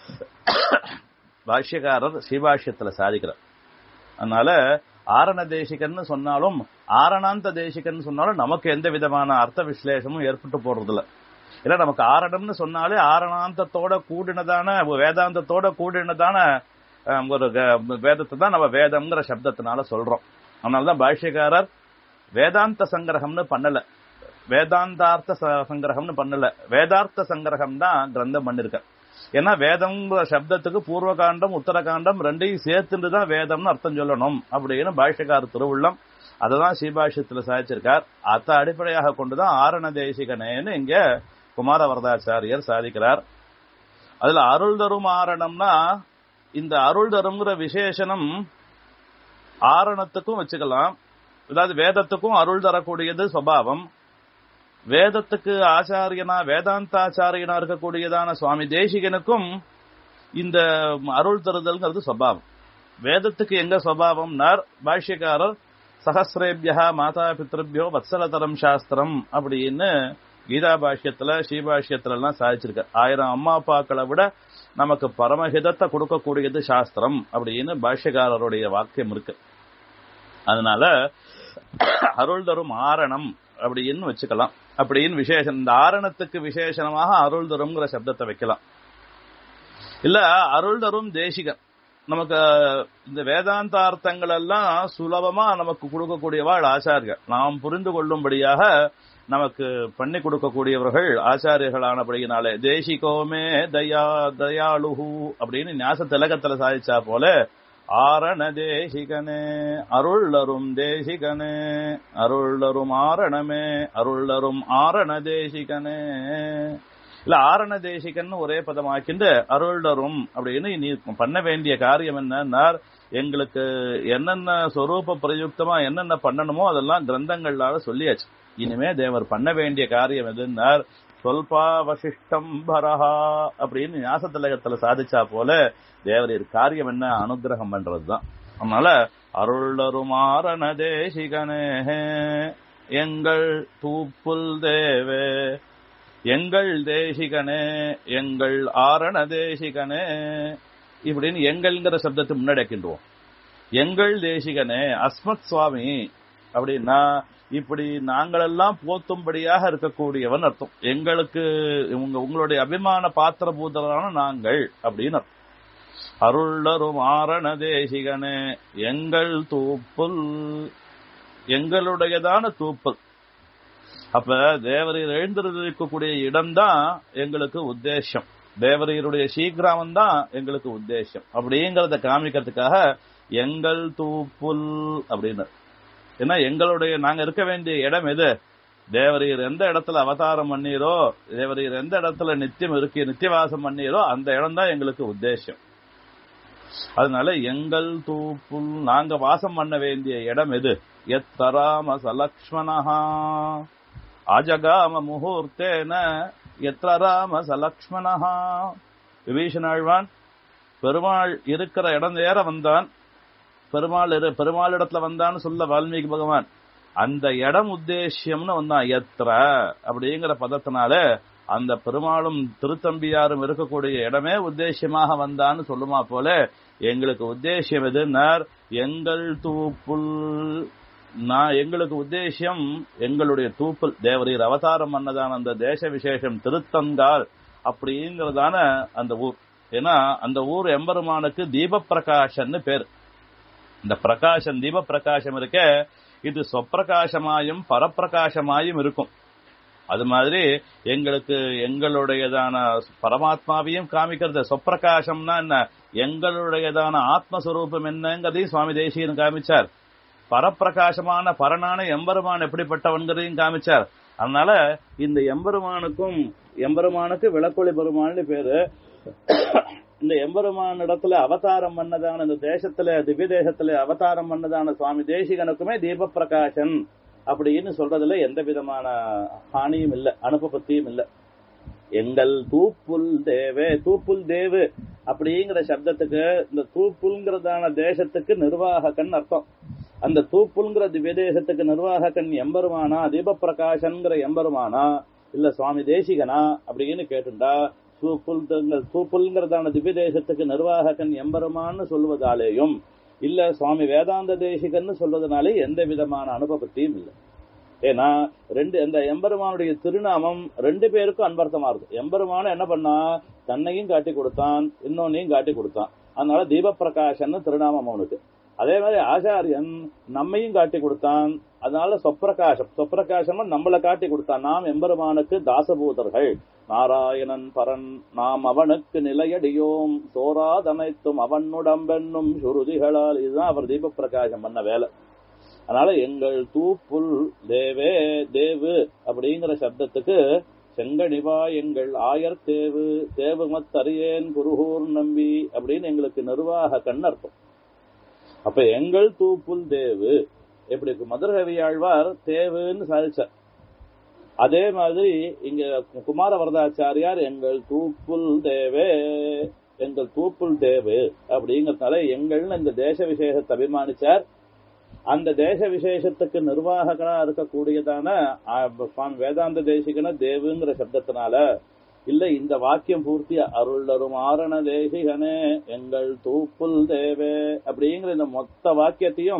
பாஷ்யக்காரர் ஸ்ரீபாஷ்யத்துல சாதிக்கிறார் அதனால ஆரண தேசிகன்னு சொன்னாலும் ஆரணாந்த தேசிகன்னு சொன்னாலும் நமக்கு எந்த விதமான அர்த்த விசலேஷமும் ஏற்பட்டு போறதில்ல இல்ல நமக்கு ஆரணம்னு சொன்னாலே ஆரணாந்தத்தோட கூடினதான வேதாந்தத்தோட கூடினதான ஒரு வேதத்தை தான் நம்ம வேதம்ங்கிற சப்தத்தினால சொல்றோம் அதனாலதான் பாஷ்யக்காரர் வேதாந்த சங்கிரகம்னு பண்ணல வேதாந்தார்த்த சங்கிரகம்னு பண்ணல வேதார்த்த சங்கிரகம் தான் கிரந்தம் பண்ணிருக்க ஏன்னா வேதம்ங்கிற சப்தத்துக்கு பூர்வகாண்டம் உத்தரகாண்டம் ரெண்டையும் சேர்த்துட்டு தான் வேதம்னு அர்த்தம் சொல்லணும் அப்படின்னு பாஷ்யக்கார திருவுள்ளம் அததான் ஸ்ரீபாஷ்யத்துல சாதிச்சிருக்கார் அத அடிப்படையாக கொண்டுதான் ஆரண தேசிகனேன்னு இங்க குமார வரதாச்சாரியர் சாதிக்கிறார் அதுல அருள் தரும் ஆரணம்னா இந்த அருள் தருங்கிற விசேஷனம் ஆரணத்துக்கும் வச்சுக்கலாம் அதாவது வேதத்துக்கும் அருள் தரக்கூடியது சுவாவம் வேதத்துக்கு ஆச்சாரியனா வேதாந்தாச்சாரியனா இருக்கக்கூடியதான சுவாமி தேசிகனுக்கும் இந்த அருள் தருதல்ங்கிறது சுவாவம் வேதத்துக்கு எங்க சுவாவம்னார் பாஷ்யக்காரர் சகசிரேபியா மாதா பித்ருபியோ வத்சலதரம் சாஸ்திரம் அப்படின்னு கீதா பாஷ்யத்துல ஸ்ரீபாஷ்யத்துல எல்லாம் சாதிச்சிருக்க ஆயிரம் அம்மா அப்பாக்களை விட நமக்கு பரமஹிதத்தை கொடுக்கக்கூடியது சாஸ்திரம் அப்படின்னு பாஷ்யக்காரருடைய வாக்கியம் இருக்கு அதனால அருள் தரும் ஆரணம் அப்படின்னு வச்சுக்கலாம் அப்படின்னு விசேஷம் இந்த ஆரணத்துக்கு விசேஷமாக அருள் தரும்ங்கிற சப்தத்தை வைக்கலாம் இல்ல அருள் தரும் தேசிகன் நமக்கு இந்த வேதாந்தார்த்தங்கள் எல்லாம் சுலபமா நமக்கு கொடுக்கக்கூடியவாள் ஆச்சாரியர் நாம் புரிந்து கொள்ளும்படியாக நமக்கு பண்ணி கொடுக்கக்கூடியவர்கள் ஆச்சாரியர்களானபடியினாலே தேசிகோமே தயா தயாளுஹு அப்படின்னு ஞாச திலகத்துல சாதிச்சா போல ஆரண தேசிகனே அருள்ளரும் தேசிகனே அருள்ளரும் ஆரணமே அருள்ளரும் ஆரண தேசிகனே இல்ல ஆரண தேசிகன் ஒரே பதமாக்கிண்டு அருள்டரும் அப்படின்னு நீ பண்ண வேண்டிய காரியம் என்னன்னார் எங்களுக்கு என்னென்ன சொரூப பிரயுக்தமா என்னென்ன பண்ணணுமோ அதெல்லாம் கிரந்தங்களால சொல்லியாச்சு இனிமே தேவர் பண்ண வேண்டிய காரியம் எதுன்னார் சொல்பா வசிஷ்டம் பரஹா அப்படின்னு ஞாசத்திலகத்துல சாதிச்சா போல தேவரீர் காரியம் என்ன அனுகிரகம் பண்றதுதான் அதனால அருளருமாரண தேசிகனே எங்கள் தூப்புல் தேவே எங்கள் தேசிகனே எங்கள் ஆரண தேசிகனே இப்படின்னு எங்கள்ங்கிற சப்தத்தை முன்னடைக்கின்றோம் எங்கள் தேசிகனே அஸ்மத் சுவாமி அப்படின்னா இப்படி நாங்களெல்லாம் போத்தும்படியாக இருக்கக்கூடியவன் அர்த்தம் எங்களுக்கு உங்க உங்களுடைய அபிமான பாத்திரபூதரான நாங்கள் அப்படின்னு அர்த்தம் அருளரும் ஆரண தேசிகனே எங்கள் தூப்புல் எங்களுடையதான தூப்புல் அப்ப தேவரீர் எழுந்திருக்கக்கூடிய இடம்தான் எங்களுக்கு உத்தேசம் தேவரீருடைய சீக்கிராமம் தான் எங்களுக்கு உத்தேசம் அப்படிங்கறத காமிக்கிறதுக்காக எங்கள் தூப்புல் அப்படின்னு ஏன்னா எங்களுடைய நாங்க இருக்க வேண்டிய இடம் எது தேவரீர் எந்த இடத்துல அவதாரம் பண்ணீரோ தேவரீர் எந்த இடத்துல நித்தியம் இருக்கு நித்தியவாசம் பண்ணீரோ அந்த இடம் தான் எங்களுக்கு உத்தேசம் அதனால எங்கள் தூப்புல் நாங்க வாசம் பண்ண வேண்டிய இடம் எது எத்தராம சலக்ஷ்மணஹா அஜகாம முகூர்த்தேன எத்திர ராம சலக்ஷ்மணஹா விபீஷணாழ்வான் பெருமாள் இருக்கிற இடம் நேர வந்தான் பெருமாள் இரு பெருமாள் இடத்துல வந்தான்னு சொல்ல வால்மீகி பகவான் அந்த இடம் உத்தேசியம்னு வந்தான் எத்திர அப்படிங்கிற பதத்தினால அந்த பெருமாளும் திருத்தம்பியாரும் இருக்கக்கூடிய இடமே உத்தேசியமாக வந்தான்னு சொல்லுமா போல எங்களுக்கு உத்தேசியம் எதுன்னார் எங்கள் தூப்புல் நான் எங்களுக்கு உத்தேசியம் எங்களுடைய தூப்பல் தேவரீர் அவதாரம் பண்ணதான அந்த தேச விசேஷம் திருத்தங்கால் அப்படிங்கறதான அந்த ஊர் ஏன்னா அந்த ஊர் எம்பெருமானுக்கு தீப பிரகாஷன்னு பேர் இந்த பிரகாசம் தீப பிரகாசம் இருக்க இது சொப்பிரகாசமாயும் பரப்பிரகாசமாயும் இருக்கும் அது மாதிரி எங்களுக்கு எங்களுடையதான பரமாத்மாவையும் காமிக்கிறது சொப்பிரகாசம்னா என்ன எங்களுடையதான ஆத்மஸ்வரூபம் என்னங்கிறதையும் சுவாமி தேசியன் காமிச்சார் பரப்பிரகாசமான பரனான எம்பெருமான் எப்படிப்பட்டவன்கிறதையும் காமிச்சார் அதனால இந்த எம்பெருமானுக்கும் எம்பெருமானுக்கு விளக்கொளி பெருமான்னு பேரு இந்த எம்பெருமான் இடத்துல அவதாரம் பண்ணதான இந்த தேசத்துல திவ்ய தேசத்துல அவதாரம் பண்ணதான சுவாமி தேசிகனுக்குமே தீப பிரகாசன் அப்படின்னு சொல்றதுல எந்த விதமான ஹானியும் இல்ல அனுபபத்தியும் இல்ல எங்கள் தூப்புல் தேவே தூப்புல் தேவு அப்படிங்கிற சப்தத்துக்கு இந்த தூப்புல்ங்கிறதான தேசத்துக்கு நிர்வாகக்கன் அர்த்தம் அந்த தூப்புல்ங்கிற திவ்ய தேசத்துக்கு நிர்வாகக்கன் எம்பெருமானா தீப பிரகாசன்கிற எம்பெருமானா இல்ல சுவாமி தேசிகனா அப்படின்னு கேட்டுண்டா தூப்புல் தூப்புல்ங்கிறதான திவ்ய தேசத்துக்கு நிர்வாகக்கன் எம்பெருமான்னு சொல்வதாலேயும் இல்ல சுவாமி வேதாந்த தேசிகன்னு சொல்றதுனாலே எந்த விதமான அனுபவத்தையும் இல்லை ஏன்னா ரெண்டு இந்த எம்பெருமானுடைய திருநாமம் ரெண்டு பேருக்கும் அன்பர்த்தமா இருக்கு எம்பெருமான என்ன பண்ணா தன்னையும் காட்டி கொடுத்தான் இன்னொன்னையும் காட்டி கொடுத்தான் அதனால தீப பிரகாஷன் திருநாமம் அவனுக்கு அதே மாதிரி ஆச்சாரியன் நம்மையும் காட்டி கொடுத்தான் அதனால சொப்பிரகாசம் சொப்பிரகாசம் நம்மளை காட்டி கொடுத்தான் நாம் எம்பெருமானுக்கு தாசபூதர்கள் நாராயணன் பரன் நாம் அவனுக்கு நிலையடியோம் சோராதனைத்தும் அவனுடம்பென்னும் சுருதிகளால் இதுதான் அவர் தீப பிரகாசம் பண்ண வேலை அதனால எங்கள் தூப்புல் தேவே தேவு அப்படிங்கிற சப்தத்துக்கு செங்கனிவா எங்கள் ஆயர் தேவு தேவுமத்தறியேன் குருகூர் நம்பி அப்படின்னு எங்களுக்கு நிர்வாக கண்ணர்த்தம் அப்ப எங்கள் தூப்புல் தேவு எப்படி மதுரகவியாழ்வார் தேவுன்னு சாதிச்சார் அதே மாதிரி இங்க குமார வரதாச்சாரியார் எங்கள் தூப்புல் தேவே எங்கள் தூப்புல் தேவு அப்படிங்கறதுனால எங்கள்னு இந்த தேச விசேஷத்தை அபிமானிச்சார் அந்த தேச விசேஷத்துக்கு நிர்வாகங்களா இருக்கக்கூடியதான சுவாமி வேதாந்த தேசிகன தேவுங்கிற சப்தத்தினால இல்ல இந்த வாக்கியம் பூர்த்தி அருளரும் ஆரண தேசிகனே எங்கள் தூப்புல் தேவே அப்படிங்கிற இந்த மொத்த வாக்கியத்தையும்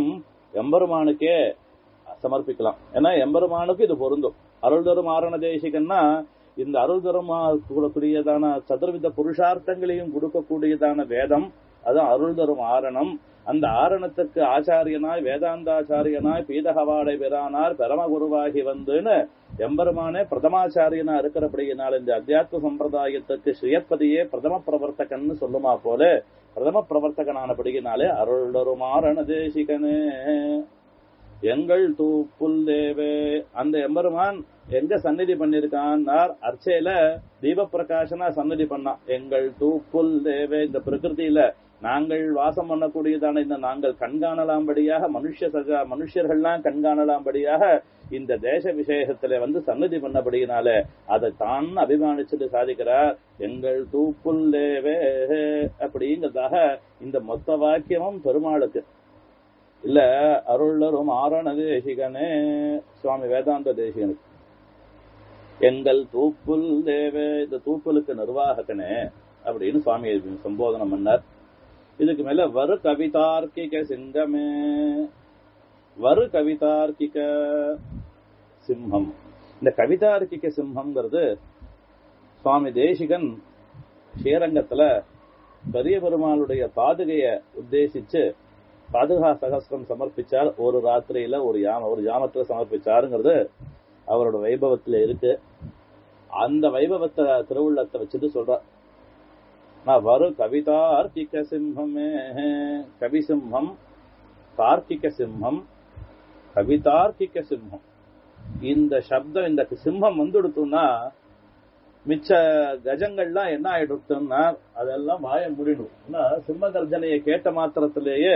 எம்பெருமானுக்கே சமர்ப்பிக்கலாம் ஏன்னா எம்பெருமானுக்கு இது பொருந்தும் அருள் தரும் ஆரண தேசிகன்னா இந்த அருள் தரும் கூடக்கூடியதான சதுர்வித புருஷார்த்தங்களையும் கொடுக்கக்கூடியதான வேதம் அது அருள் தரும் ஆரணம் அந்த ஆரணத்துக்கு ஆச்சாரியனாய் வேதாந்தாச்சாரியனாய் பீதகவாடை பெறானார் பரமகுருவாகி வந்துன்னு எம்பெருமானே பிரதமாச்சாரியனா இருக்கிறபடியினால் இந்த அத்தியாத்ம சம்பிரதாயத்துக்கு ஸ்ரீயப்பதியே பிரதம பிரவர்த்தகன்னு சொல்லுமா போல பிரதம பிரவர்த்தகனானபடியினாலே அருள் ஆரண தேசிகனே எங்கள் தூப்புல் தேவே அந்த எம்பெருமான் எங்க சந்நிதி பண்ணிருக்கான் அர்ச்சையில தீப பிரகாசனா சந்நிதி பண்ணான் எங்கள் தூப்புல் தேவே இந்த பிரகிருதியில நாங்கள் வாசம் பண்ணக்கூடியதான இந்த நாங்கள் கண்காணலாம்படியாக மனுஷ சஜா மனுஷர்கள்லாம் கண்காணலாம்படியாக இந்த தேச விசேஷத்துல வந்து சன்னதி பண்ணபடியினால அதை தான் அபிமானிச்சுட்டு சாதிக்கிறார் எங்கள் தூப்புல் தேவே அப்படிங்கிறதாக இந்த மொத்த வாக்கியமும் பெருமாளுக்கு இல்ல அருளரும் ஆரண தேசிகனே சுவாமி வேதாந்த தேசிகனுக்கு எங்கள் தூப்புல் தேவே இந்த தூப்புலுக்கு நிர்வாகக்கனே அப்படின்னு சுவாமி சம்போதனம் பண்ணார் இதுக்கு மேல வரு கவிதார்க்கிக சிங்கமே வரு கவிதார்க்கிக சிம்மம் இந்த கவிதார்க்கிக சிம்மம்ங்கிறது சுவாமி தேசிகன் ஸ்ரீரங்கத்துல பெரிய பெருமாளுடைய பாதுகைய உத்தேசிச்சு பாதுகா சகஸ்திரம் சமர்ப்பிச்சார் ஒரு ராத்திரியில ஒரு யாம ஒரு ஜாமத்துல சமர்ப்பிச்சாருங்கிறது அவரோட வைபவத்துல இருக்கு அந்த வைபவத்தை திருவுள்ளத்தை வச்சுட்டு சொல்ற நான் வரு கவிதார்க்கிக சிம்மமே கவி சிம்மம் தார்க்கிக சிம்மம் கவிதார்க்கிக சிம்மம் இந்த சப்தம் இந்த சிம்மம் வந்துடுத்துன்னா மிச்ச கஜங்கள்லாம் என்ன ஆயிடுச்சுன்னா அதெல்லாம் வாய முடிடும் சிம்ம கர்ஜனையை கேட்ட மாத்திரத்திலேயே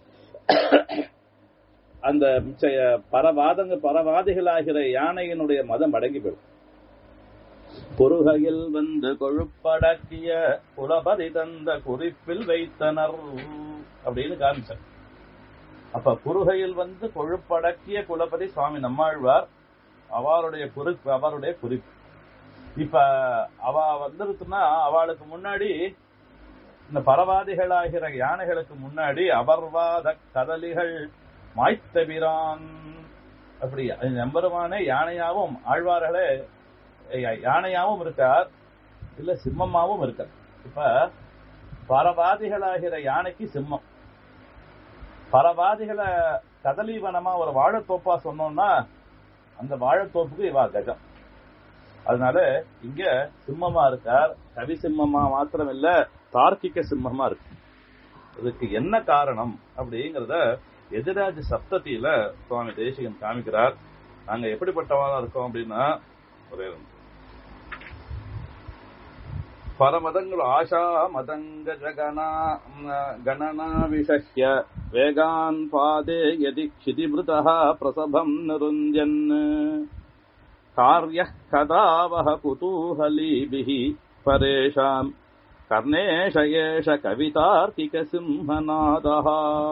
அந்த மிச்ச பரவாதங்க பரவாதிகளாகிற யானையினுடைய மதம் அடங்கி போயிடும் குறுகையில் வந்து கொழுப்படக்கிய குலபதி தந்த குறிப்பில் வைத்தனர் அப்படின்னு காமிச்சார் அப்ப குறுகையில் வந்து கொழுப்படக்கிய குலபதி சுவாமி நம்மாழ்வார் அவருடைய குறிப்பு அவருடைய குறிப்பு இப்ப அவ வந்துருச்சுன்னா அவளுக்கு முன்னாடி இந்த பரவாதிகளாகிற யானைகளுக்கு முன்னாடி அபர்வாத கதலிகள் மாய்த்தபிரான் அப்படி நம்பருமான யானையாவும் ஆழ்வார்களே யானையாவும் இருக்கார் இல்ல சிம்மமாவும் இருக்கார் இப்ப பரவாதிகளாகிற யானைக்கு சிம்மம் பரவாதிகளை கதலீவனமா ஒரு வாழைத்தோப்பா சொன்னோம்னா அந்த வாழைத்தோப்புக்கு இவா கஜம் அதனால இங்க சிம்மமா இருக்கார் கவி சிம்மமா மாத்திரம் இல்ல தார்க்கிக சிம்மமா இருக்கு இதுக்கு என்ன காரணம் அப்படிங்கறத எதிராஜ சப்தத்தில சுவாமி தேசிகன் காமிக்கிறார் நாங்க எப்படிப்பட்டவா இருக்கோம் அப்படின்னா ஒரே பரமதங்கள் ஆஷா மதங்க ஜகனா கணனா விஷஹ்ய வேகான் பாதே யதி க்ஷிதிமிருதः பிரசபம் நிருஞ்சன் கார்யः கதாவஹ குதூஹலீபிः பரேஷாம் கர்ணேஷ ஏஷ கவிதார்க்கிக சிம்மநாதः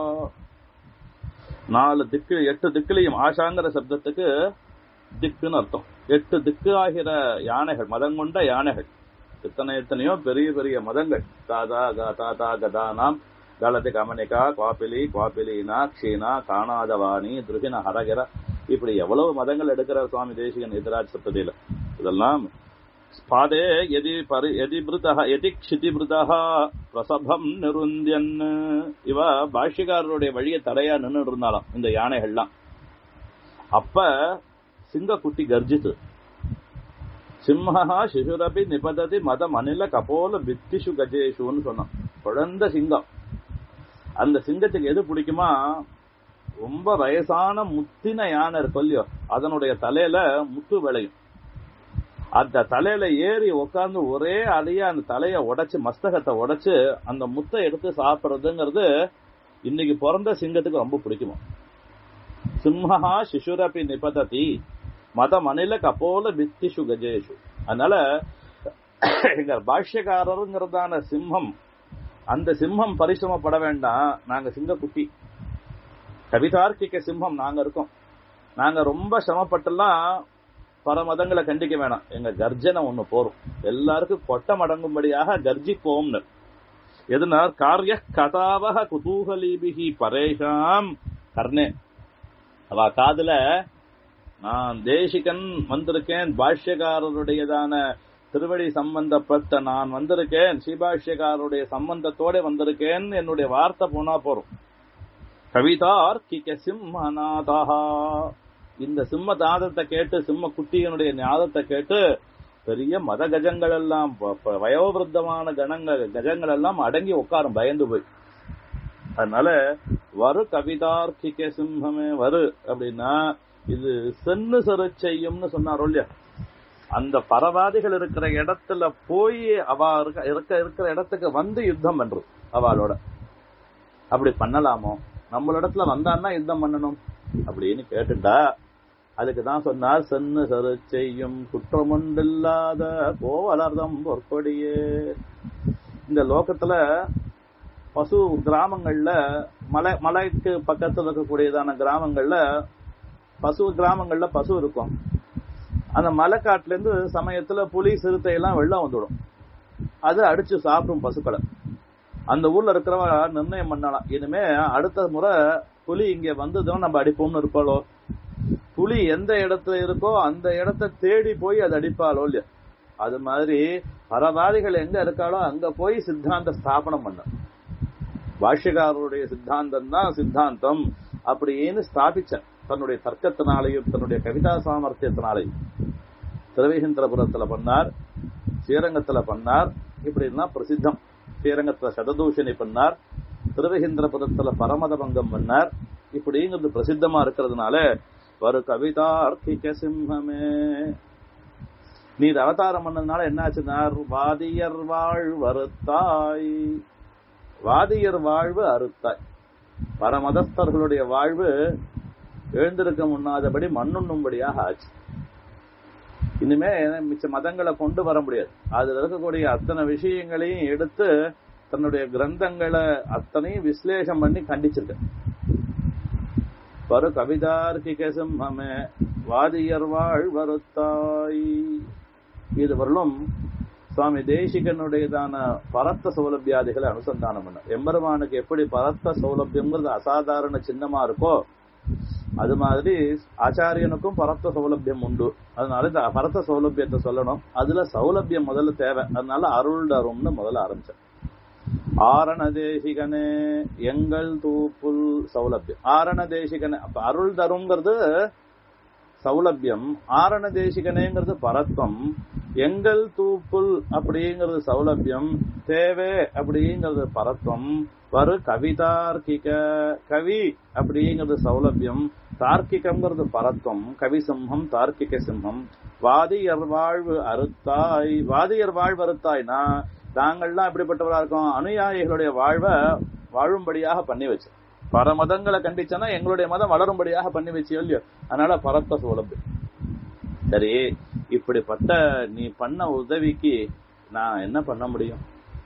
நாலு திக்கு எட்டு திக்குலையும் ஆஷாங்கிற சப்தத்துக்கு திக்குன்னு அர்த்தம் எட்டு திக்கு ஆகிற யானைகள் மதங்கொண்ட யானைகள் எத்தனை எத்தனையோ பெரிய பெரிய மதங்கள் தாதா தாதா கதானாம் கலதி கமனிகா குவாப்பிலி குவாப்பிலினா க்ஷீனா காணாதவாணி துருகின ஹரகிர இப்படி எவ்வளவு மதங்கள் எடுக்கிற சுவாமி தேசிகன் எதிராஜ் சப்ததியில இதெல்லாம் பாதே எதி பரி எதி மிருதா எதி க்ஷிதி மிருதா பிரசபம் நிருந்தியன் இவ பாஷ்யக்காரருடைய வழியை தடையா நின்று இருந்தாலும் இந்த யானைகள்லாம் அப்ப சிங்கக்குட்டி கர்ஜித்து சிம்மஹா சிசுரபி நிபததி மதம் அனில கபோல பித்திஷு கஜேஷுன்னு சொன்னான் குழந்த சிங்கம் அந்த சிங்கத்துக்கு எது பிடிக்குமா ரொம்ப வயசான முத்தின யானை இருக்கு இல்லையோ அதனுடைய தலையில முத்து விளையும் அந்த தலையில ஏறி உட்கார்ந்து ஒரே அடியா அந்த தலைய உடைச்சு மஸ்தகத்தை உடைச்சு அந்த முத்தை எடுத்து சாப்பிடுறதுங்கிறது இன்னைக்கு பிறந்த சிங்கத்துக்கு ரொம்ப பிடிக்குமா சிம்மஹா சிசுரபி நிபததி மத மணில கபோல பித்திஷு கஜேஷு அதனால எங்க பாஷ்யக்காரருங்கிறதான சிம்மம் அந்த சிம்மம் பரிசிரமப்பட வேண்டாம் நாங்க சிங்கக்குட்டி கவிதார்க்கிக சிம்மம் நாங்க இருக்கோம் நாங்க ரொம்ப சிரமப்பட்டெல்லாம் பல மதங்களை கண்டிக்க வேணாம் எங்க கர்ஜனை ஒண்ணு போறோம் எல்லாருக்கும் கொட்டம் அடங்கும்படியாக கர்ஜிப்போம்னு எதுனா காரிய கதாவக குதூகலீபிகி பரேஷாம் கர்ணே அவ காதுல நான் தேசிகன் வந்திருக்கேன் பாஷ்யக்காரருடையதான திருவடி சம்பந்தப்பட்ட நான் வந்திருக்கேன் ஸ்ரீபாஷ்யக்காரருடைய சம்பந்தத்தோட வந்திருக்கேன் என்னுடைய வார்த்தை போனா போறோம் கவிதார்க்கிக சிம்மநாதா இந்த சிம்ம தாதத்தை கேட்டு சிம்ம குட்டியனுடைய ஞாதத்தை கேட்டு பெரிய மத கஜங்கள் எல்லாம் ப- ப- வயோவிருத்தமான கணங்கள் கஜங்கள் எல்லாம் அடங்கி உட்காரும் பயந்து போய் அதனால வரு கவிதார்க்கிக சிம்மமே வரு அப்படின்னா இது சென்னு சரு செய்யும்னு சொன்னாரோ இல்லையா அந்த பரவாதிகள் இருக்கிற இடத்துல போய் அவ இருக்க இருக்க இருக்கிற இடத்துக்கு வந்து யுத்தம் பண்றது அவளோட அப்படி பண்ணலாமோ நம்மளிடத்துல வந்தான்னா யுத்தம் பண்ணணும் அப்படின்னு கேட்டுட்டா அதுக்கு தான் சொன்னார் சென்னு சரு செய்யும் குற்றமுண்டில்லாத கோவலர்தம் பொற்கொடியே இந்த லோகத்துல பசு கிராமங்கள்ல மலை மலைக்கு பக்கத்துல இருக்கக்கூடியதான கிராமங்கள்ல பசு கிராமங்கள்ல பசு இருக்கும் அந்த மலைக்காட்டுல இருந்து சமயத்துல புலி சிறுத்தை எல்லாம் வெள்ளம் வந்துடும் அது அடிச்சு சாப்பிடும் பசுக்களை அந்த ஊர்ல இருக்கிறவ நிர்ணயம் பண்ணலாம் இனிமே அடுத்த முறை புலி இங்க வந்ததும் நம்ம அடிப்போம்னு இருப்பாளோ புலி எந்த இடத்துல இருக்கோ அந்த இடத்தை தேடி போய் அது அடிப்பாளோ இல்லையா அது மாதிரி பரவாதிகள் எங்க இருக்காளோ அங்க போய் சித்தாந்த ஸ்தாபனம் பண்ண பாஷ்யக்காரருடைய சித்தாந்தம் தான் சித்தாந்தம் அப்படின்னு ஸ்தாபிச்ச தன்னுடைய தர்க்கத்தினாலையும் தன்னுடைய கவிதா சாமர்த்தியத்தினாலையும் திருவேகந்திரபுரத்துல பண்ணார் ஸ்ரீரங்கத்துல பண்ணார் இப்படின்னா பிரசித்தம் ஸ்ரீரங்கத்துல சததூஷணி பண்ணார் திருவேகந்திரபுரத்துல பரமத பங்கம் பண்ணார் இப்படிங்கிறது பிரசித்தமா இருக்கிறதுனால வரு கவிதார்த்திக சிம்மமே நீர் அவதாரம் பண்ணதுனால என்ன ஆச்சுனார் வாதியர் வாழ் வருத்தாய் வாதியர் வாழ்வு அறுத்தாய் பரமதஸ்தர்களுடைய வாழ்வு எழுந்திருக்க முன்னாதபடி மண்ணுண்ணும்படியாக ஆச்சு இனிமே மிச்ச மதங்களை கொண்டு வர முடியாது அதுல இருக்கக்கூடிய அத்தனை விஷயங்களையும் எடுத்து தன்னுடைய கிரந்தங்களை அத்தனையும் விஸ்லேஷம் பண்ணி கண்டிச்சிருக்க பரு கவிதார்க்கிக சிம்மமே வாதியர் வாழ் வருத்தாய் இது வரலும் சுவாமி தேசிகனுடையதான பரத்த சௌலபியாதிகளை அனுசந்தானம் பண்ண எம்பெருமானுக்கு எப்படி பரத்த சௌலபியம்ங்கிறது அசாதாரண சின்னமா இருக்கோ அது மாதிரி ஆச்சாரியனுக்கும் பரத்த சௌலபியம் உண்டு அதனால இந்த பரத்த சௌலபியத்தை சொல்லணும் அதுல சௌலபியம் முதல்ல தேவை அதனால அருள் தரும்னு முதல்ல ஆரம்பிச்சேன் ஆரண தேசிகனே எங்கள் தூப்புல் சௌலபியம் ஆரண தேசிகனே அப்ப அருள் தருங்கிறது சௌலபியம் ஆரண தேசிகனேங்கிறது பரத்வம் எங்கள் தூப்புல் அப்படிங்கிறது சௌலபியம் தேவை அப்படிங்கிறது பரத்வம் வரு கவிதார்க்கிக கவி அப்படிங்கிறது சௌலபியம் தார்க்கிகம்ங்கிறது பரத்வம் கவி சிம்ஹம் தார்க்கிக சிம்ஹம் வாதியர் வாழ்வு அறுத்தாய் வாதியர் வாழ்வு அறுத்தாய்னா நாங்கள்லாம் எப்படிப்பட்டவரா இருக்கோம் அனுயாயிகளுடைய வாழ்வை வாழும்படியாக பண்ணி வச்சு பர மதங்களை கண்டிச்சனா எங்களுடைய மதம் வளரும்படியாக பண்ணி வச்சு இல்லையோ அதனால பரத்த சௌலபியம் சரி இப்படிப்பட்ட நீ பண்ண உதவிக்கு நான் என்ன பண்ண முடியும்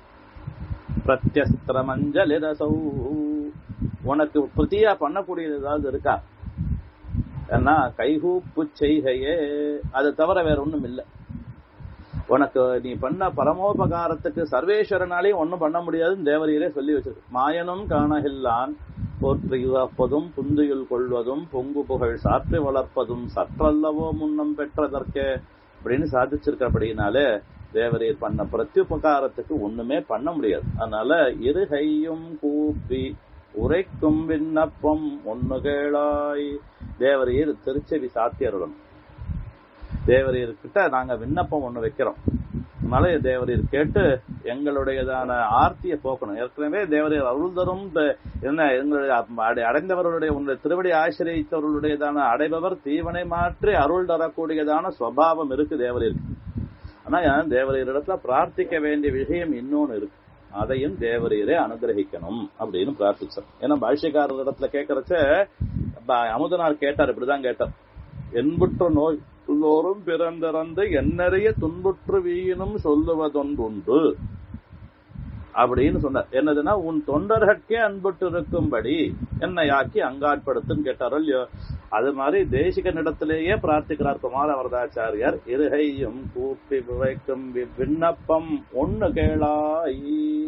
பிரத்யஸ்திரமஞ்சலி ரசௌ உனக்கு பிரதியா பண்ணக்கூடியது ஏதாவது இருக்கா ஏன்னா கைகூப்பு செய்கையே அது தவிர வேற ஒண்ணும் இல்லை உனக்கு நீ பண்ண பரமோபகாரத்துக்கு சர்வேஸ்வரனாலையும் ஒண்ணும் பண்ண முடியாதுன்னு தேவரையரே சொல்லி வச்சிருக்கு மாயனும் காணகில்லான் போற்றியுவப்பதும் புந்துயுள் கொள்வதும் பொங்கு புகழ் சாற்றி வளர்ப்பதும் சற்றல்லவோ முன்னம் பெற்றதற்கே அப்படின்னு சாதிச்சிருக்கப்படினாலே தேவரீர் பண்ண பிரத்யுபகாரத்துக்கு ஒண்ணுமே பண்ண முடியாது அதனால இருகையும் கூப்பி உரைக்கும் விண்ணப்பம் ஒண்ணு கேளாய் தேவரீர் திருச்செவி சாத்தியருடன் தேவரீர் கிட்ட நாங்க விண்ணப்பம் ஒண்ணு வைக்கிறோம் அதனால தேவரீர் கேட்டு எங்களுடையதான ஆர்த்தியை போக்கணும் ஏற்கனவே தேவரீர் அருள் தரும் த- என்ன எங்களுடைய அடை- அடைந்தவர்களுடைய உன்னுடைய திருவடி ஆசிரியத்தவர்களுடையதான அடைபவர் தீவனை மாற்றி அருள் தரக்கூடியதான சுவாவம் இருக்கு தேவரீருக்கு ஆனா தேவரீரிடத்துல பிரார்த்திக்க வேண்டிய விஷயம் இன்னொன்னு இருக்கு அதையும் தேவரீரே அனுகிரகிக்கணும் அப்படின்னு பிரார்த்திச்சார் ஏன்னா பாஷ்யக்காரர் இடத்துல கேட்கறச்ச ப- அமுதனார் கேட்டார் இப்படிதான் கேட்டார் என்புற்ற நோய் உள்ளோரும் பிறந்திறந்து என்னறிய துன்புற்று வீயினும் சொல்லுவதொன்றுண்டு அப்படின்னு சொன்னார் என்னதுன்னா உன் தொண்டர்கட்கே அன்புட்டு இருக்கும்படி என்னை ஆக்கி அங்காட்படுத்துன்னு கேட்டாரோ இல்லையோ அது மாதிரி தேசிகனிடத்திலேயே பிரார்த்திக்கிறார் குமார வரதாச்சாரியார் இருகையும் கூப்பி வைக்கும் வி- விண்ணப்பம் ஒண்ணு கேளாய்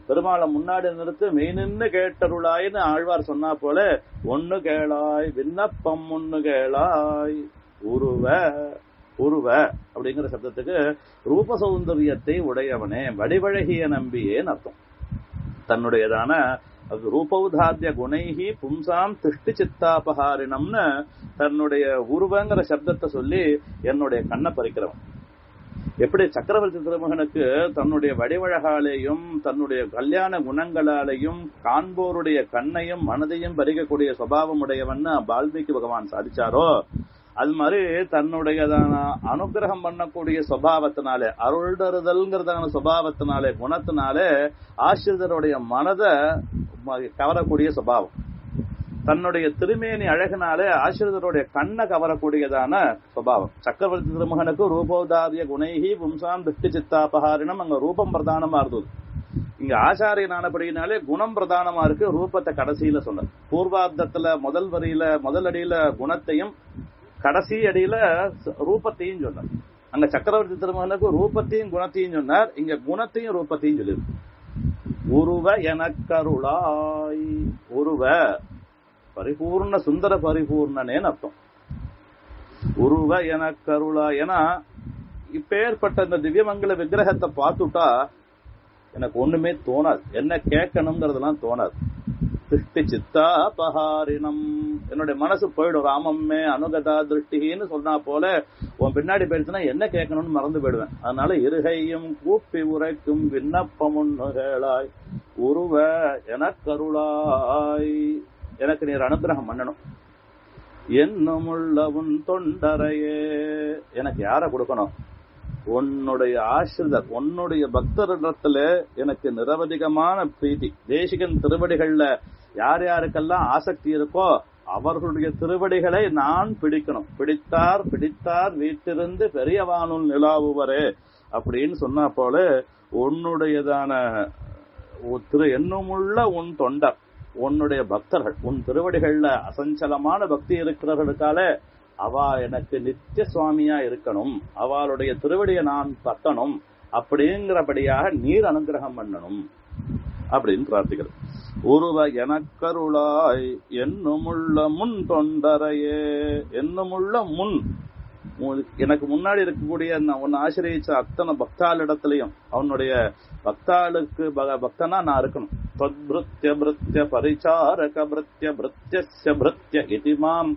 பெருமாளை முன்னாடி நிறுத்து மெய்நின்னு கேட்டருளாய்னு ஆழ்வார் சொன்னா போல ஒண்ணு கேளாய் விண்ணப்பம் ஒண்ணு கேளாய் உருவ உருவ அப்படிங்கிற சப்தத்துக்கு ரூப சௌந்தரியத்தை உடையவனே வடிவழகிய நம்பியேன்னு அர்த்தம் தன்னுடையதான அது ரூபௌதாத்திய குணைஹி பும்சாம் திருஷ்டி சித்தாபகாரினம்னு தன்னுடைய உருவங்கிற சப்தத்தை சொல்லி என்னுடைய கண்ணை பறிக்கிறவன் எப்படி சக்கரவர்த்தி திருமகனுக்கு தன்னுடைய வடிவழகாலேயும் தன்னுடைய கல்யாண குணங்களாலேயும் காண்போருடைய கண்ணையும் மனதையும் பறிக்கக்கூடிய சுபாவம் உடையவன் வால்மீகி பகவான் சாதிச்சாரோ அது மாதிரி தன்னுடையதான அனுகிரகம் பண்ணக்கூடிய சுபாவத்தினாலே அருள்தருதல்ங்கிறதான சுபாவத்தினாலே குணத்தினாலே ஆசிரியருடைய மனதை கவரக்கூடிய சுபாவம் தன்னுடைய திருமேனி அழகினாலே ஆசிரியருடைய கண்ணை கவரக்கூடியதான சுபாவம் சக்கரவர்த்தி திருமகனுக்கு ரூபோதாரிய குணைகி பும்சாம் திருஷ்டி சித்தாபகாரினம் அங்க ரூபம் பிரதானமா இருந்தது இங்க ஆச்சாரியனானபடினாலே குணம் பிரதானமா இருக்கு ரூபத்தை கடைசியில சொன்னார் பூர்வார்த்தத்துல முதல் வரியில முதல் அடியில குணத்தையும் கடைசி அடியில ரூபத்தையும் சொன்னார் அங்க சக்கரவர்த்தி திருமகனுக்கு ரூபத்தையும் குணத்தையும் சொன்னார் இங்க குணத்தையும் ரூபத்தையும் சொல்லியிருக்கு உருவ எனக்கருளாய் உருவ பரிபூர்ண சுந்தர பரிபூர்ணனேன்னு அர்த்தம் உருவ எனக்கருளா ஏன்னா இப்பேற்பட்ட இந்த திவ்யமங்கல விக்கிரகத்தை பார்த்துட்டா எனக்கு ஒண்ணுமே தோணாது என்ன கேட்கணுங்கிறதெல்லாம் தோணாது திருஷ்டி சித்தாபகாரினம் என்னுடைய மனசு போயிடும் ராமம்மே அனுகதா திருஷ்டின்னு சொன்னா போல உன் பின்னாடி போயிடுச்சுன்னா என்ன கேட்கணும்னு மறந்து போயிடுவேன் அதனால இருகையும் கூப்பி உரைக்கும் விண்ணப்பம் ஒன்றுகளாய் உருவ எனக்கருளாய் எனக்கு நீர் அனுகிரகம் பண்ணணும் என்னமுள்ள உன் தொண்டரையே எனக்கு யார கொடுக்கணும் உன்னுடைய ஆசிரியர் உன்னுடைய பக்தரிடத்துல எனக்கு நிரவதிகமான பிரீத்தி தேசிகன் திருவடிகள்ல யார் யாருக்கெல்லாம் ஆசக்தி இருக்கோ அவர்களுடைய திருவடிகளை நான் பிடிக்கணும் பிடித்தார் பிடித்தார் வீட்டிலிருந்து பெரியவானுள் நிலாவுவரே அப்படின்னு சொன்னா போல உன்னுடையதான திரு என்னுமுள்ள உன் தொண்டர் உன்னுடைய பக்தர்கள் உன் திருவடிகள்ல அசஞ்சலமான பக்தி இருக்கிறவர்களுக்கால அவ எனக்கு நித்திய சுவாமியா இருக்கணும் அவளுடைய திருவடியை நான் தட்டணும் அப்படிங்கிறபடியாக நீர் அனுகிரகம் பண்ணணும் அப்படின்னு பிரார்த்திக்கிறது உருவ எனக்கருளாய் என்னுமுள்ள முன் தொண்டரையே என்னுமுள்ள முன் எனக்கு முன்னாடி இருக்கக்கூடிய உன்னை ஆசிரியச்ச அத்தனை பக்தாளிடத்திலையும் அவனுடைய பக்தாளுக்கு பக்தனா நான் இருக்கணும் தொத்பிருத்திய பிருத்திய பரிச்சாரக பிருத்திய பிருத்திய பிருத்திய இதிமாம்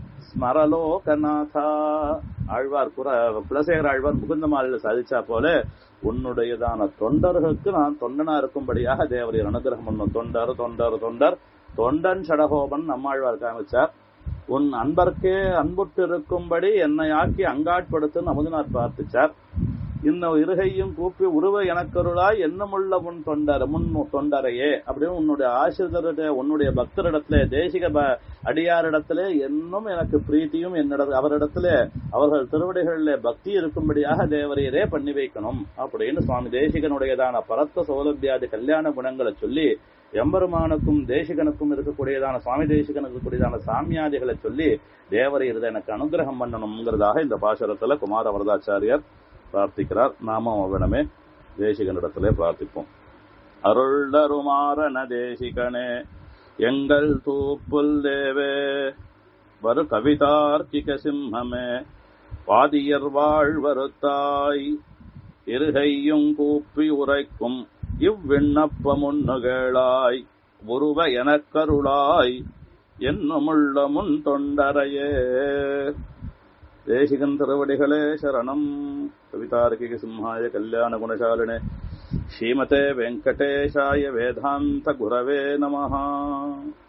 ஸ்மரலோகநாதா ஆழ்வார் புற குலசேகர ஆழ்வார் முகுந்தமாலையில சாதிச்சா போல உன்னுடையதான தொண்டர்களுக்கு நான் தொண்டனா இருக்கும்படியாக தேவரையர் அனுகிரகம் பண்ணும் தொண்டர் தொண்டர் தொண்டர் தொண்டன் சடகோபன் நம்மாழ்வார் காமிச்சார் உன் அன்பர்க்கே அன்புட்டு இருக்கும்படி என்னை ஆக்கி அங்காட்படுத்துன்னு அமுதனார் பார்த்துச்சார் இன்னும் இருகையும் கூப்பி உருவ எனக்கருளாய் என்னமுள்ள முன் தொண்டர் முன் தொண்டரையே அப்படின்னு உன்னுடைய ஆசிரியருடைய உன்னுடைய பக்தரிடத்துல தேசிக அடியாரிடத்துல இன்னும் எனக்கு பிரீத்தியும் என்னிட அவரிடத்துல அவர்கள் திருவடிகளில் பக்தி இருக்கும்படியாக தேவரையரே பண்ணி வைக்கணும் அப்படின்னு சுவாமி தேசிகனுடையதான பரத்த சௌலபியாதி கல்யாண குணங்களை சொல்லி எம்பெருமானுக்கும் தேசிகனுக்கும் இருக்கக்கூடியதான சுவாமி தேசிகனுக்கு இருக்கக்கூடியதான சாமியாதிகளை சொல்லி தேவரையர் எனக்கு அனுகிரகம் பண்ணணுங்கிறதாக இந்த பாசுரத்துல குமார வரதாச்சாரியர் பிரார்த்திக்கிறார் நாமும் அவனிடமே தேசிகனிடத்திலே பிரார்த்திப்போம் அருள்டருமாறன தேசிகனே எங்கள் தூப்புல் தேவே வரு கவிதார்க்கிக சிம்மமே பாதியர் வாழ்வருத்தாய் இருகையும் கூப்பி உரைக்கும் இவ்விண்ணப்பமுன்னுகளாய் உருவ எனக்கருளாய் என்னுமுள்ள முன் தொண்டரையே தேசிகன் திருவடிகளே சரணம் கவிதார்க்கிக சிம்ஹாய கல்யாண குணசாலினே ஸ்ரீமதே வெங்கடேஷாய வேதாந்த குரவே நமஹ